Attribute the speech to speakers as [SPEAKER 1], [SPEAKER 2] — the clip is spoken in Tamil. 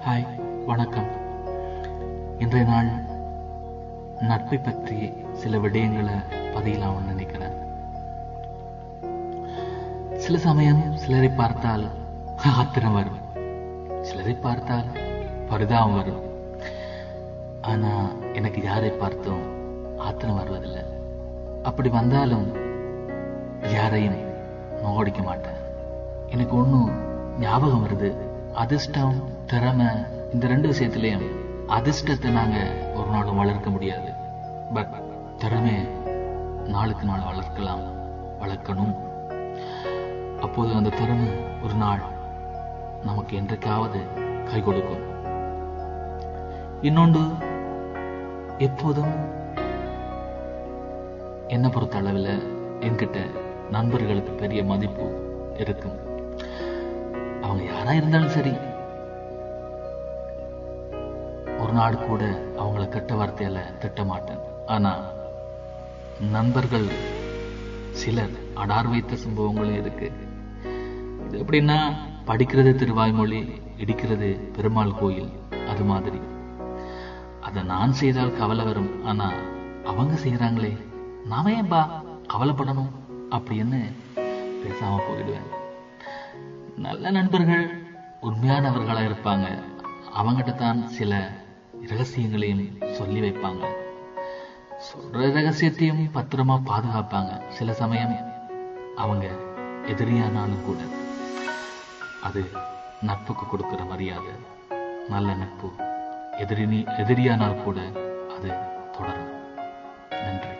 [SPEAKER 1] ஹாய் வணக்கம் இன்றைய நாள் நட்பை பற்றி சில விடயங்களை பதியலாம்னு நினைக்கிறேன் சில சமயம் சிலரை பார்த்தால் ஆத்திரம் வரும் சிலரை பார்த்தால் பரிதாபம் வரும் ஆனா எனக்கு யாரை பார்த்தும் ஆத்திரம் வருவதில்லை அப்படி வந்தாலும் யாரையும் நோடிக்க மாட்டேன் எனக்கு ஒன்றும் ஞாபகம் வருது அதிர்ஷ்டம் திறமை இந்த ரெண்டு விஷயத்திலையும் அதிர்ஷ்டத்தை நாங்க ஒரு நாளும் வளர்க்க முடியாது பட் திறமை நாளுக்கு நாள் வளர்க்கலாம் வளர்க்கணும் அப்போது அந்த திறமை ஒரு நாள் நமக்கு என்றைக்காவது கை கொடுக்கும் இன்னொன்று எப்போதும் என்னை பொறுத்த அளவில் என்கிட்ட நண்பர்களுக்கு பெரிய மதிப்பு இருக்கும் அவங்க யாரா இருந்தாலும் சரி ஒரு நாடு கூட அவங்கள கெட்ட வார்த்தையால திட்ட மாட்டேன் ஆனா நண்பர்கள் சிலர் அடார் வைத்த சம்பவங்களும் இருக்கு இது எப்படின்னா படிக்கிறது திருவாய்மொழி இடிக்கிறது பெருமாள் கோயில் அது மாதிரி அதை நான் செய்தால் கவலை வரும் ஆனா அவங்க செய்யறாங்களே நாம ஏன்பா கவலைப்படணும் அப்படின்னு பேசாம போயிடுவேன் நல்ல நண்பர்கள் உண்மையானவர்களா இருப்பாங்க அவங்கிட்ட தான் சில ரகசியங்களையும் சொல்லி வைப்பாங்க சொல்ற ரகசியத்தையும் பத்திரமா பாதுகாப்பாங்க சில சமயம் அவங்க எதிரியானாலும் கூட அது நட்புக்கு கொடுக்கிற மரியாதை நல்ல நட்பு எதிரி எதிரியானால் கூட அது தொடரும் நன்றி